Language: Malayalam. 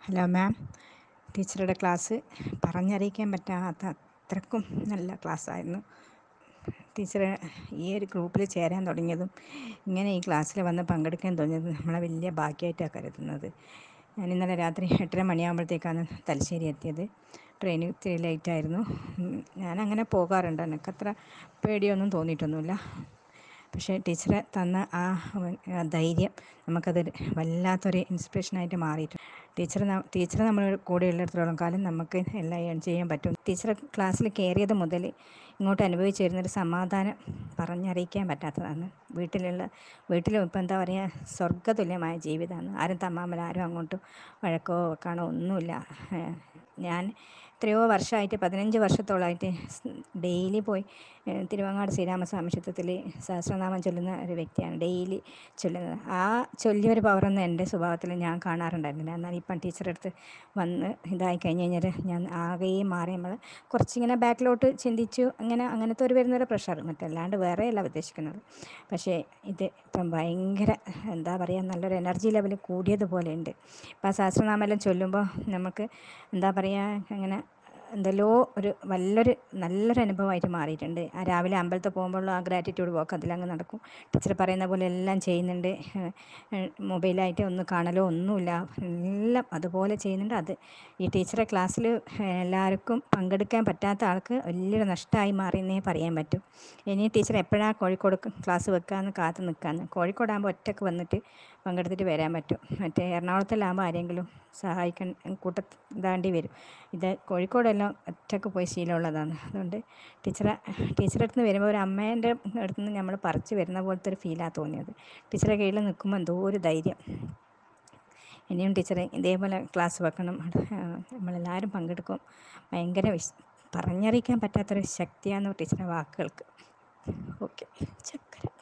ഹലോ മാം ടീച്ചറുടെ ക്ലാസ് പറഞ്ഞറിയിക്കാൻ പറ്റാത്ത അത്രക്കും നല്ല ക്ലാസ്സായിരുന്നു ടീച്ചർ ഈ ഒരു ഗ്രൂപ്പിൽ ചേരാൻ തുടങ്ങിയതും ഇങ്ങനെ ഈ ക്ലാസ്സിൽ വന്ന് പങ്കെടുക്കാൻ തുടങ്ങിയതും നമ്മളെ വലിയ ഭാഗ്യമായിട്ടാണ് കരുതുന്നത് ഞാൻ ഇന്നലെ രാത്രി എട്ടര മണിയാകുമ്പോഴത്തേക്കാണ് തലശ്ശേരി എത്തിയത് ട്രെയിൻ ഇത്തിരി ലേറ്റായിരുന്നു ഞാനങ്ങനെ പോകാറുണ്ട് എനിക്കത്ര പേടിയൊന്നും തോന്നിയിട്ടൊന്നുമില്ല പക്ഷേ ടീച്ചർ തന്ന ആ ആ ധൈര്യം നമുക്കത് വല്ലാത്തൊരു ഇൻസ്പിറേഷനായിട്ട് മാറിയിട്ടുണ്ട് ടീച്ചർ ടീച്ചർ നമ്മൾ കൂടെ ഉള്ളിടത്തോളം കാലം നമുക്ക് എല്ലാം ഏൺ ചെയ്യാൻ പറ്റും ടീച്ചർ ക്ലാസ്സിൽ കയറിയത് മുതൽ ഇങ്ങോട്ട് അനുഭവിച്ചു വരുന്നൊരു സമാധാനം പറഞ്ഞറിയിക്കാൻ പറ്റാത്തതാണ് വീട്ടിലുള്ള വീട്ടിലും ഇപ്പം എന്താ പറയുക സ്വർഗ്ഗതുല്യമായ ജീവിതമാണ് ആരും തമ്മാമല ആരും അങ്ങോട്ടും വഴക്കോ കാണോ ഒന്നുമില്ല ഞാൻ എത്രയോ വർഷമായിട്ട് പതിനഞ്ച് വർഷത്തോളമായിട്ട് ഡെയിലി പോയി തിരുവങ്ങാട് ശ്രീരാമസ്വാമി ക്ഷേത്രത്തിൽ സഹസ്രനാമം ചൊല്ലുന്ന ഒരു വ്യക്തിയാണ് ഡെയിലി ചൊല്ലുന്നത് ആ ചൊല്ലിയൊരു പവറൊന്നും എൻ്റെ സ്വഭാവത്തിൽ ഞാൻ കാണാറുണ്ടായിരുന്നില്ല എന്നാൽ ഇപ്പം ടീച്ചറെ അടുത്ത് വന്ന് ഇതായി കഴിഞ്ഞ് കഴിഞ്ഞാൽ ഞാൻ ആകെ മാറി നമ്മൾ കുറച്ചിങ്ങനെ ബാക്കിലോട്ട് ചിന്തിച്ചു അങ്ങനെ അങ്ങനത്തെ ഒരു വരുന്നൊരു പ്രഷർ മറ്റല്ലാണ്ട് വേറെയല്ല ഉദ്ദേശിക്കുന്നത് പക്ഷേ ഇത് ഇപ്പം ഭയങ്കര എന്താ പറയുക നല്ലൊരു എനർജി ലെവൽ കൂടിയതുപോലെ ഉണ്ട് ഇപ്പം ആ സഹസ്രനാമെല്ലാം ചൊല്ലുമ്പോൾ നമുക്ക് എന്താ പറയുക അങ്ങനെ എന്തെല്ലോ ഒരു നല്ലൊരു നല്ലൊരു അനുഭവമായിട്ട് മാറിയിട്ടുണ്ട് ആ രാവിലെ അമ്പലത്തിൽ പോകുമ്പോഴുള്ള ആ ഗ്രാറ്റിറ്റ്യൂഡ് വോക്ക് അതിലങ്ങ് നടക്കും ടീച്ചർ പറയുന്ന പോലെ എല്ലാം ചെയ്യുന്നുണ്ട് മൊബൈലായിട്ട് ഒന്ന് കാണലോ ഒന്നുമില്ല എല്ലാം അതുപോലെ ചെയ്യുന്നുണ്ട് അത് ഈ ടീച്ചറെ ക്ലാസ്സിൽ എല്ലാവർക്കും പങ്കെടുക്കാൻ പറ്റാത്ത ആൾക്ക് വലിയൊരു നഷ്ടമായി മാറിയെന്നേ പറയാൻ പറ്റും ഇനി ടീച്ചർ എപ്പോഴാണ് കോഴിക്കോട് ക്ലാസ് വെക്കാമെന്ന് കാത്ത് നിൽക്കാമെന്ന് കോഴിക്കോടാകുമ്പോൾ ഒറ്റയ്ക്ക് വന്നിട്ട് പങ്കെടുത്തിട്ട് വരാൻ പറ്റും മറ്റേ എറണാകുളത്തിലാകുമ്പോൾ ആരെങ്കിലും സഹായിക്കാൻ കൂട്ട ഇതാണ്ടി വരും ഇത് കോഴിക്കോടെല്ലാം ഒറ്റയ്ക്ക് പോയി ശീലമുള്ളതാണ് അതുകൊണ്ട് ടീച്ചറെ ടീച്ചറെ അടുത്ത് നിന്ന് വരുമ്പോൾ ഒരു അമ്മേൻ്റെ അടുത്ത് നിന്ന് നമ്മൾ പറിച്ച് വരുന്ന പോലത്തെ ഒരു ഫീലാണ് തോന്നിയത് ടീച്ചറെ കീഴിൽ നിൽക്കുമ്പോൾ എന്തോ ഒരു ധൈര്യം ഇനിയും ടീച്ചറെ ഇതേപോലെ ക്ലാസ് വെക്കണം നമ്മളെല്ലാവരും പങ്കെടുക്കും ഭയങ്കര വിശ് പറഞ്ഞറിയിക്കാൻ പറ്റാത്തൊരു ശക്തിയാണ് ടീച്ചറെ വാക്കുകൾക്ക് ഓക്കെ ചക്കര